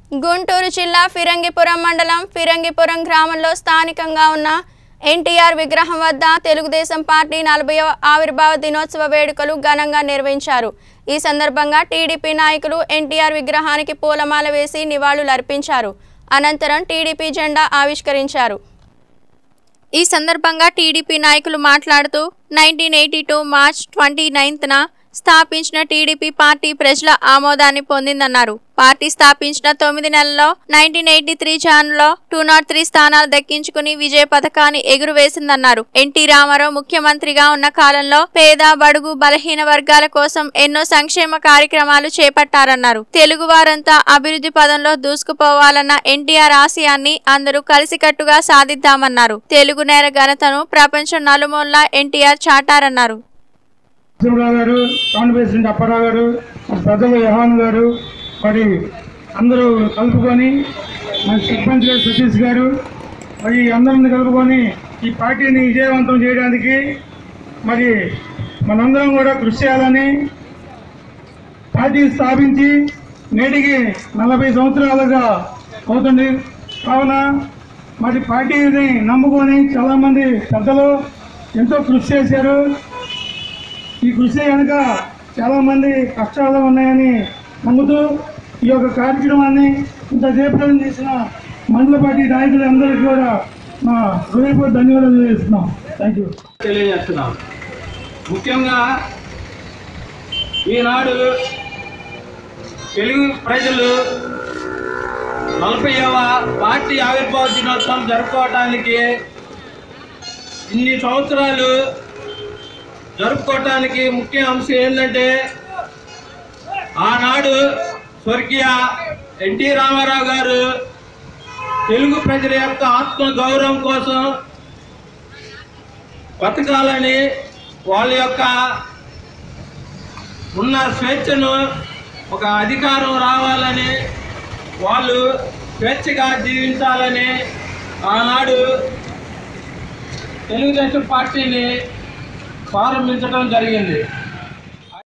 గుంటూరు జిల్లా ఫిరంగిపురం మండలం ఫిరంగిపురం గ్రామంలో స్థానికంగా ఉన్న ఎన్టీఆర్ విగ్రహం వద్ద తెలుగుదేశం పార్టీ నలభైవ ఆవిర్భావ దినోత్సవ వేడుకలు ఘనంగా నిర్వహించారు ఈ సందర్భంగా టీడీపీ నాయకులు ఎన్టీఆర్ విగ్రహానికి పూలమాల వేసి నివాళులర్పించారు అనంతరం టీడీపీ జెండా ఆవిష్కరించారు ఈ సందర్భంగా టీడీపీ నాయకులు మాట్లాడుతూ nineteen eighty two March twenty నైన్త్న స్థాపించిన టీడీపీ పార్టీ ప్రజల ఆమోదాన్ని పొందిందన్నారు పార్టీ స్థాపించిన తొమ్మిది నెలల్లో నైన్టీన్ ఎయిటీ త్రీ జాన్లో టూ నాట్ త్రీ స్థానాలు దక్కించుకుని విజయ పథకాన్ని ఎగురవేసిందన్నారు ఎన్టీ రామారావు ముఖ్యమంత్రిగా ఉన్న కాలంలో పేద బడుగు బలహీన వర్గాల కోసం ఎన్నో సంక్షేమ కార్యక్రమాలు చేపట్టారన్నారు తెలుగు వారంతా అభివృద్ధి పదంలో దూసుకుపోవాలన్న ఎన్టీఆర్ ఆశయాన్ని అందరూ కలిసికట్టుగా సాధిద్దామన్నారు తెలుగు నేల ఘనతను ప్రపంచం నలుమూలలా ఎన్టీఆర్ చాటారన్నారు నరసింహరావు గారు టౌన్ ప్రెసిడెంట్ అప్పారావు గారు మరి పెద్దలు యహాన్ గారు మరి అందరూ కలుపుకొని మరి సర్పంచ్ గారు సతీష్ గారు మరి అందరిని కలుపుకొని ఈ పార్టీని విజయవంతం చేయడానికి మరి మనందరం కూడా కృషి చేయాలని పార్టీ స్థాపించి నేటికి నలభై సంవత్సరాలుగా అవుతుంది కావున మరి పార్టీని నమ్ముకొని చాలామంది పెద్దలు ఎంతో కృషి చేశారు ఈ కృషి కనుక చాలా మంది కష్టాలు ఉన్నాయని నమ్ముతూ ఈ యొక్క కార్యక్రమాన్ని ఇంత జయప్రదం చేసిన మండల పార్టీ నాయకులందరికీ కూడా మా హృదయపూర్వక ధన్యవాదాలు తెలియజేస్తున్నాం థ్యాంక్ యూ తెలియజేస్తున్నాం ముఖ్యంగా ఈనాడు తెలుగు ప్రజలు నలభైవ పార్టీ ఆవిర్భావ దినోత్సవం జరుపుకోవటానికి ఇన్ని సంవత్సరాలు జరుపుకోవటానికి ముఖ్య అంశం ఏంటంటే ఆనాడు స్వర్గీయ ఎన్టీ రామారావు గారు తెలుగు ప్రజల యొక్క ఆత్మ గౌరవం కోసం బతకాలని వాళ్ళ యొక్క ఉన్న స్వేచ్ఛను ఒక అధికారం రావాలని వాళ్ళు స్వేచ్ఛగా జీవించాలని ఆనాడు తెలుగుదేశం పార్టీని ప్రారంభించడం జరిగింది